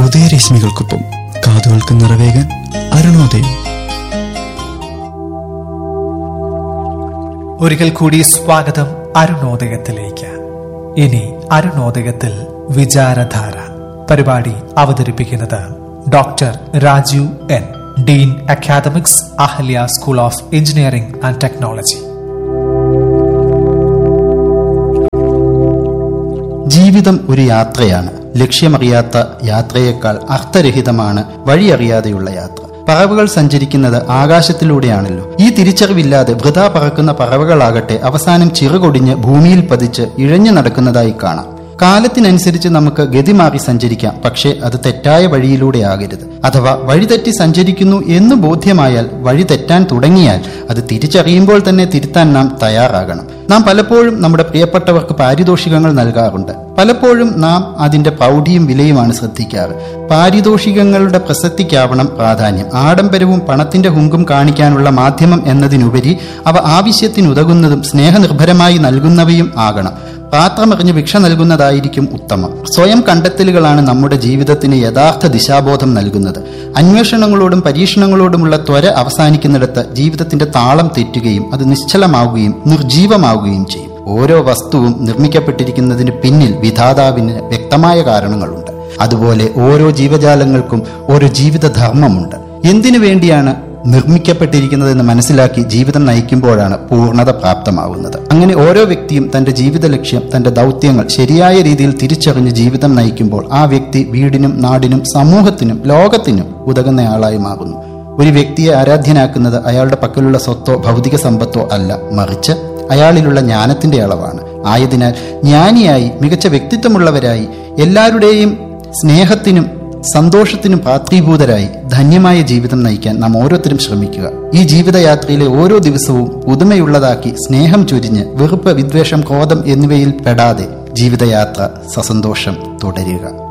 ഉദയരശ്മികൾക്കൊപ്പം കാതുകൾക്ക് നിറവേകാൻ അരുണോദയം ഒരിക്കൽ കൂടി സ്വാഗതം അരുണോദയത്തിലേക്ക് ഇനി അരുണോദയത്തിൽ വിചാരധാര പരിപാടി അവതരിപ്പിക്കുന്നത് doctor Rajeev N dean academics Ahalya school of engineering and technology ജീവിതം ഒരു യാത്രയാണ് ലക്ഷ്യമറിയാത്ത യാത്രയേക്കാൾ അർത്ഥരഹിതമാണ് വഴിയറിയാതെയുള്ള യാത്ര പറവകൾ സഞ്ചരിക്കുന്നത് ആകാശത്തിലൂടെയാണല്ലോ ഈ തിരിച്ചറിവില്ലാതെ വൃഥാ പറക്കുന്ന പറവകളാകട്ടെ അവസാനം ചിറകൊടിഞ്ഞ് ഭൂമിയിൽ പതിച്ച് ഇഴഞ്ഞു നടക്കുന്നതായി കാണാം കാലത്തിനനുസരിച്ച് നമുക്ക് ഗതി മാറി സഞ്ചരിക്കാം പക്ഷേ അത് തെറ്റായ വഴിയിലൂടെ ആകരുത് അഥവാ വഴിതെറ്റി സഞ്ചരിക്കുന്നു എന്ന് ബോധ്യമായാൽ വഴി തെറ്റാൻ തുടങ്ങിയാൽ അത് തിരിച്ചറിയുമ്പോൾ തന്നെ തിരുത്താൻ നാം തയ്യാറാകണം നാം പലപ്പോഴും നമ്മുടെ പ്രിയപ്പെട്ടവർക്ക് പാരിതോഷികങ്ങൾ നൽകാറുണ്ട് പലപ്പോഴും നാം അതിന്റെ പ്രൗഢിയും വിലയുമാണ് ശ്രദ്ധിക്കാറ് പാരിതോഷികങ്ങളുടെ പ്രസക്തിക്കാവണം പ്രാധാന്യം ആഡംബരവും പണത്തിന്റെ ഹുങ്കും കാണിക്കാനുള്ള മാധ്യമം എന്നതിനുപരി അവ ആവശ്യത്തിനുതകുന്നതും സ്നേഹനിർഭരമായി നൽകുന്നവയും ആകണം പാത്രമറിഞ്ഞ് ഭിക്ഷ നൽകുന്നതായിരിക്കും ഉത്തമം സ്വയം കണ്ടെത്തലുകളാണ് നമ്മുടെ ജീവിതത്തിന് യഥാർത്ഥ ദിശാബോധം നൽകുന്നത് അന്വേഷണങ്ങളോടും പരീക്ഷണങ്ങളോടുമുള്ള ത്വര അവസാനിക്കുന്നിടത്ത് ജീവിതത്തിന്റെ താളം തെറ്റുകയും അത് നിശ്ചലമാവുകയും നിർജീവമാവുകയും ചെയ്യും ഓരോ വസ്തുവും നിർമ്മിക്കപ്പെട്ടിരിക്കുന്നതിന് പിന്നിൽ വിധാതാവിന് വ്യക്തമായ കാരണങ്ങളുണ്ട് അതുപോലെ ഓരോ ജീവജാലങ്ങൾക്കും ഓരോ ജീവിതധർമ്മമുണ്ട് എന്തിനു വേണ്ടിയാണ് നിർമ്മിക്കപ്പെട്ടിരിക്കുന്നതെന്ന് മനസ്സിലാക്കി ജീവിതം നയിക്കുമ്പോഴാണ് പൂർണ്ണത പ്രാപ്തമാവുന്നത് അങ്ങനെ ഓരോ വ്യക്തിയും തന്റെ ജീവിത ലക്ഷ്യം തന്റെ ദൗത്യങ്ങൾ ശരിയായ രീതിയിൽ തിരിച്ചറിഞ്ഞ് ജീവിതം നയിക്കുമ്പോൾ ആ വ്യക്തി വീടിനും നാടിനും സമൂഹത്തിനും ലോകത്തിനും ഉതകുന്നയാളായി മാറുന്നു ഒരു വ്യക്തിയെ ആരാധ്യനാക്കുന്നത് അയാളുടെ പക്കലുള്ള സ്വത്തോ ഭൗതിക സമ്പത്തോ അല്ല മറിച്ച് അയാളിലുള്ള ജ്ഞാനത്തിന്റെ അളവാണ് ആയതിനാൽ ജ്ഞാനിയായി മികച്ച വ്യക്തിത്വമുള്ളവരായി എല്ലാവരുടെയും സ്നേഹത്തിനും സന്തോഷത്തിനും പാത്രീഭൂതരായി ധന്യമായ ജീവിതം നയിക്കാൻ നാം ഓരോരുത്തരും ശ്രമിക്കുക ഈ ജീവിതയാത്രയിലെ ഓരോ ദിവസവും പുതുമയുള്ളതാക്കി സ്നേഹം ചൊരിഞ്ഞ് വെറുപ്പ് വിദ്വേഷം ക്രോധം എന്നിവയിൽ പെടാതെ ജീവിതയാത്ര സസന്തോഷം തുടരുക